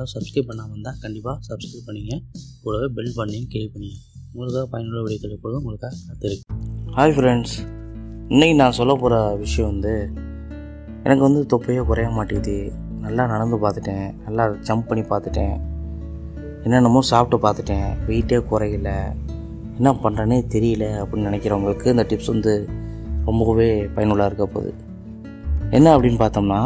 யாராவது சப்ஸ்கிரைப் பண்ணாமல் இருந்தால் கண்டிப்பாக சப்ஸ்கிரைப் பண்ணிங்க கூடவே பெல் பண்ணி கிளிக் பண்ணிங்க உங்களுக்காக பயனுள்ள வீடியோ கிடைப்பதும் உங்களுக்காக காத்திருக்கு ஹாய் ஃப்ரெண்ட்ஸ் இன்னைக்கு நான் சொல்ல போகிற விஷயம் வந்து எனக்கு வந்து தொப்பையே குறைய மாட்டேங்குது நல்லா நடந்து பார்த்துட்டேன் நல்லா ஜம்ப் பண்ணி பார்த்துட்டேன் என்னென்னமோ சாப்பிட்டு பார்த்துட்டேன் வெயிட்டே குறையல என்ன பண்ணுறேனே தெரியல அப்படின்னு நினைக்கிறவங்களுக்கு இந்த டிப்ஸ் வந்து ரொம்பவே பயனுள்ளாக இருக்க போகுது என்ன அப்படின்னு பார்த்தோம்னா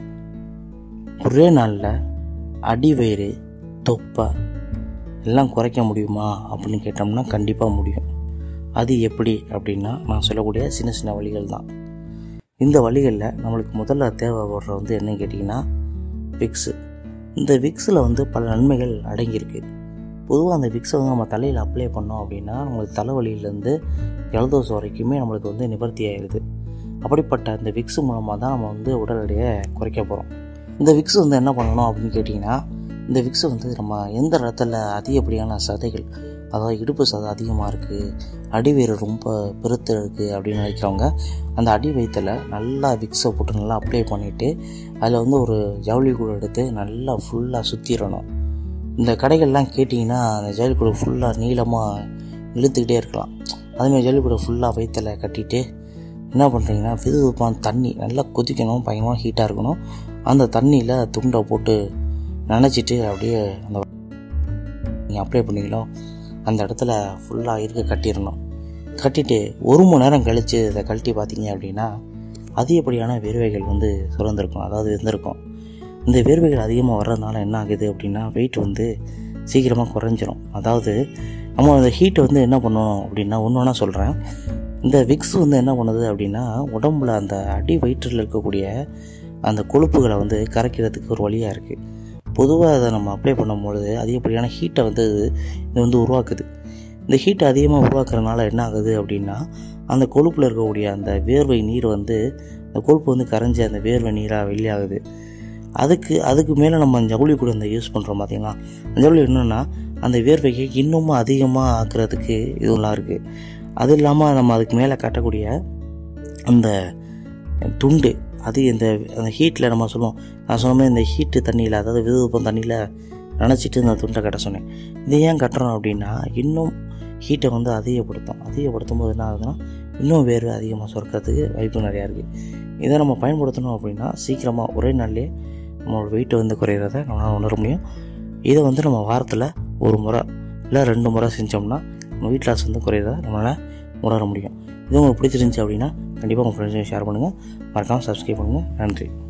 ஒரே நாளில் அடி வயிறு தொப்பை எல்லாம் குறைக்க முடியுமா அப்படின்னு கேட்டோம்னா கண்டிப்பாக முடியும் அது எப்படி அப்படின்னா நான் சொல்லக்கூடிய சின்ன சின்ன வழிகள் தான் இந்த வழிகளில் நம்மளுக்கு முதல்ல தேவைப்படுற வந்து என்னன்னு கேட்டிங்கன்னா விக்ஸு இந்த விக்ஸில் வந்து பல நன்மைகள் அடங்கியிருக்கு பொதுவாக அந்த விக்ஸை வந்து நம்ம தலையில் அப்ளை பண்ணோம் அப்படின்னா நம்மளுக்கு தலைவலியிலேருந்து ஜலதோஷம் வரைக்குமே நம்மளுக்கு வந்து நிவர்த்தி ஆயிடுது அப்படிப்பட்ட அந்த விக்ஸ் மூலமாக தான் நம்ம வந்து உடல் எடையை குறைக்க போகிறோம் இந்த விக்ஸ் வந்து என்ன பண்ணணும் அப்படின்னு கேட்டிங்கன்னா இந்த விக்ஸ் வந்து நம்ம எந்த இடத்துல அதிகப்படியான சதைகள் அதாவது இடுப்பு சதை அதிகமாக இருக்குது அடிவயிறு ரொம்ப பெருத்து இருக்குது அப்படின்னு நினைக்கிறவங்க அந்த அடி வயிற்றில் நல்லா விக்ஸை போட்டு நல்லா அப்ளை பண்ணிவிட்டு அதில் வந்து ஒரு ஜவுளி கூட எடுத்து நல்லா ஃபுல்லாக சுற்றிடணும் இந்த கடைகள்லாம் கேட்டிங்கன்னா அந்த ஜவுளி கூட ஃபுல்லாக நீளமாக இழுத்துக்கிட்டே இருக்கலாம் அதுமாதிரி ஜவுளி கூட ஃபுல்லாக வயிற்றில் கட்டிட்டு என்ன பண்ணுறீங்கன்னா வெதுவெதுப்பான தண்ணி நல்லா கொதிக்கணும் பயங்கரமாக ஹீட்டாக இருக்கணும் அந்த தண்ணியில் துண்டை போட்டு நினச்சிட்டு அப்படியே அந்த நீங்கள் அப்ளை பண்ணீங்களோ அந்த இடத்துல ஃபுல்லாக இருக்க கட்டிடணும் கட்டிட்டு ஒரு மணி நேரம் கழித்து இதை கழட்டி பார்த்தீங்க அப்படின்னா அதிகப்படியான வேர்வைகள் வந்து சுரந்திருக்கும் அதாவது வெந்திருக்கும் இந்த வேர்வைகள் அதிகமாக வர்றதுனால என்ன ஆகுது அப்படின்னா வெயிட் வந்து சீக்கிரமாக குறைஞ்சிரும் அதாவது நம்ம அந்த ஹீட்டை வந்து என்ன பண்ணணும் அப்படின்னா ஒன்று ஒன்றா சொல்கிறேன் இந்த விக்ஸ் வந்து என்ன பண்ணுது அப்படின்னா உடம்புல அந்த அடி வயிற்றில் இருக்கக்கூடிய அந்த கொழுப்புகளை வந்து கரைக்கிறதுக்கு ஒரு வழியாக இருக்குது பொதுவாக அதை நம்ம அப்ளை பண்ணும்பொழுது அதிகப்படியான ஹீட்டை வந்து இது வந்து உருவாக்குது இந்த ஹீட்டை அதிகமாக உருவாக்குறதுனால என்ன ஆகுது அப்படின்னா அந்த கொழுப்பில் இருக்கக்கூடிய அந்த வேர்வை நீர் வந்து அந்த கொழுப்பு வந்து கரைஞ்சி அந்த வேர்வை நீராக வெளியாகுது அதுக்கு அதுக்கு மேலே நம்ம ஜவுளி கூட இந்த யூஸ் பண்ணுறோம் பார்த்தீங்களா அந்த ஜவுளி என்னென்னா அந்த வேர்வையை இன்னமும் அதிகமாக ஆக்குறதுக்கு இதெல்லாம் இருக்குது அது இல்லாமல் நம்ம அதுக்கு மேலே கட்டக்கூடிய அந்த துண்டு அது இந்த அந்த ஹீட்டில் நம்ம சொல்லுவோம் நான் சொன்ன மாதிரி இந்த ஹீட்டு தண்ணியில் அதாவது வெதுவெப்பம் தண்ணியில் நினச்சிட்டு இந்த துண்டை கட்ட சொன்னேன் இதை ஏன் கட்டுறோம் அப்படின்னா இன்னும் ஹீட்டை வந்து அதிகப்படுத்தும் அதிகப்படுத்தும் போது என்ன ஆகுதுன்னா இன்னும் வேர்வை அதிகமாக சுரக்கிறதுக்கு வாய்ப்பு நிறையா இருக்குது இதை நம்ம பயன்படுத்தணும் அப்படின்னா சீக்கிரமாக ஒரே நாள்லேயே நம்மளோட வெயிட் வந்து குறையிறத நம்மளால் உணர முடியும் இதை வந்து நம்ம வாரத்தில் ஒரு முறை இல்லை ரெண்டு முறை செஞ்சோம்னா நம்ம வெயிட் லாஸ் வந்து குறையிறத நம்மளால் உணர முடியும் இது உங்களுக்கு பிடிச்சிருந்துச்சி அப்படின்னா கண்டிப்பாக உங்கள் ஃப்ரெண்ட்ஸையும் ஷேர் பண்ணுங்கள் மறக்காமல் சப்ஸ்கிரைப் பண்ணுங்கள் நன்றி